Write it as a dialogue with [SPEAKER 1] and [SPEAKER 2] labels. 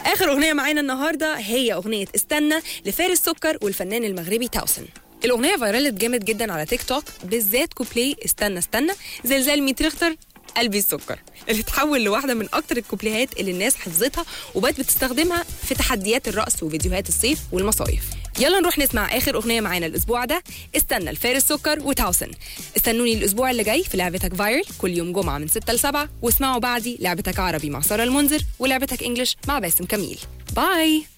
[SPEAKER 1] اخر اغنيه معانا النهارده هي اغنيه استنى لفارس سكر والفنان المغربي تاوسن الاغنيه فايرالت جامد جدا على تيك توك بالذات كوبلي استنى استنى زلزال 100 ريختر قلبي السكر اللي اتحول لواحده من اكتر الكوبليهات اللي الناس حفظتها وبقت بتستخدمها في تحديات الرقص وفيديوهات الصيف والمصايف يلا نروح نسمع اخر اغنيه معانا الاسبوع ده استنى الفارس سكر وتاوسن استنوني الاسبوع اللي جاي في لعبتك فايرل كل يوم جمعه من 6 ل 7 واسمعوا بعدي لعبتك عربي مع ساره المنذر ولعبتك انجلش مع باسم كميل باي